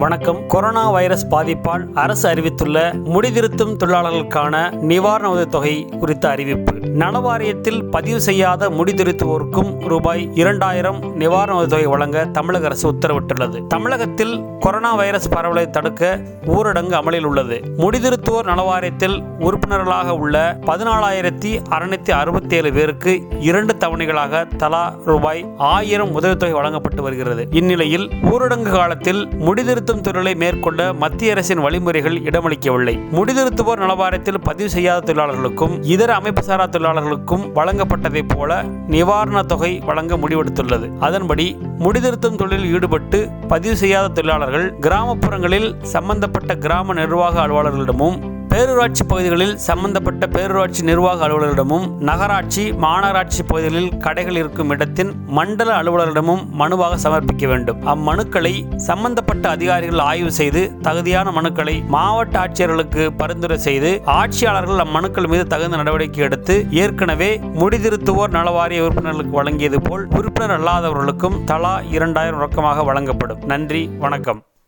வணக்கம் corona virus பாதிப்பால் அரசு அறிவித்துள்ள முடிதிருத்தும் தொழிலாளர்களுக்கான நிவாரண உதவித்தொகை குறித்த அறிவிப்பு நலவாரியத்தில் பதிவு செய்யாத முடிதிருத்துவோருக்கும் ரூபாய் இரண்டாயிரம் நிவாரண உதவித்தொகை வழங்க தமிழக அரசு உத்தரவிட்டுள்ளது தமிழகத்தில் கொரோனா வைரஸ் பரவலை தடுக்க ஊரடங்கு அமலில் உள்ளது முடிதிருத்துவோர் நலவாரியத்தில் உறுப்பினர்களாக உள்ள பதினாலாயிரத்தி அறுநூத்தி அறுபத்தி ஏழு பேருக்கு இரண்டு தவணைகளாக தலா ரூபாய் ஆயிரம் உதவித்தொகை வழங்கப்பட்டு வருகிறது இந்நிலையில் ஊரடங்கு காலத்தில் முடிதிருத்தும் தொழிலை மேற்கொள்ள மத்திய அரசின் வழிமுறைகள் இடமளிக்கவில்லை முடிதிருத்துவோர் நலவாரியத்தில் பதிவு செய்யாத தொழிலாளர்களுக்கும் இதர அமைப்பு சாரா தொழிலாளர்களுக்கும் வழங்கப்பட்டதைப் போல நிவாரணத் தொகை வழங்க முடிவெடுத்துள்ளது அதன்படி முடிதிருத்தும் தொழிலில் ஈடுபட்டு பதிவு செய்யாத தொழிலாளர்கள் கிராமப்புறங்களில் சம்பந்தப்பட்ட கிராம நிர்வாக அலுவலர்களிடமும் பேரூராட்சி பகுதிகளில் சம்பந்தப்பட்ட பேரூராட்சி நிர்வாக அலுவலரிடமும் நகராட்சி மாநகராட்சி பகுதிகளில் கடைகள் இருக்கும் இடத்தின் மண்டல அலுவலரிடமும் மனுவாக சமர்ப்பிக்க வேண்டும் அம்மனுக்களை சம்பந்தப்பட்ட அதிகாரிகள் ஆய்வு செய்து தகுதியான மனுக்களை மாவட்ட ஆட்சியர்களுக்கு பரிந்துரை செய்து ஆட்சியாளர்கள் அம்மனுக்கள் மீது தகுந்த நடவடிக்கை எடுத்து ஏற்கனவே முடிதிருத்துவோர் நலவாரிய உறுப்பினர்களுக்கு வழங்கியது போல் உறுப்பினர் அல்லாதவர்களுக்கும் தலா இரண்டாயிரம் ரொக்கமாக வழங்கப்படும் நன்றி வணக்கம்